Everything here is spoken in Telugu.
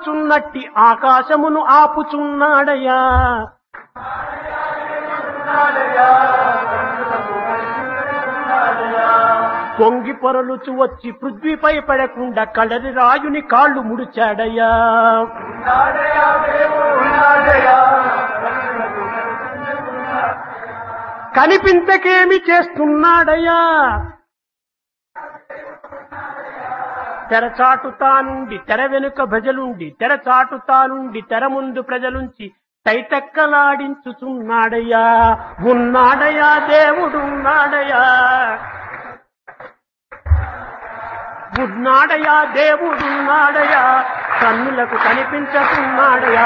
ఆపుచున్నట్టి ఆకాశమును ఆపుచున్నాడయ్యా పొంగి పొరలుచు వచ్చి పృథ్వీపై పడకుండా కడరి రాయుని కాళ్ళు ముడిచాడయ్యా కనిపించకేమి చేస్తున్నాడయ్యా తెరచాటుతా నుండి తెర వెనుక భజలుండి తెరచాటుతా నుండి తెర ముందు ప్రజలుంచి తైతక్కలాడించుచున్నాడయ్యా ఉన్నాడయ్యా దేవుడున్నాడయ్యా ఉన్నాడయా దేవుడున్నాడయా కన్నులకు కనిపించకున్నాడయా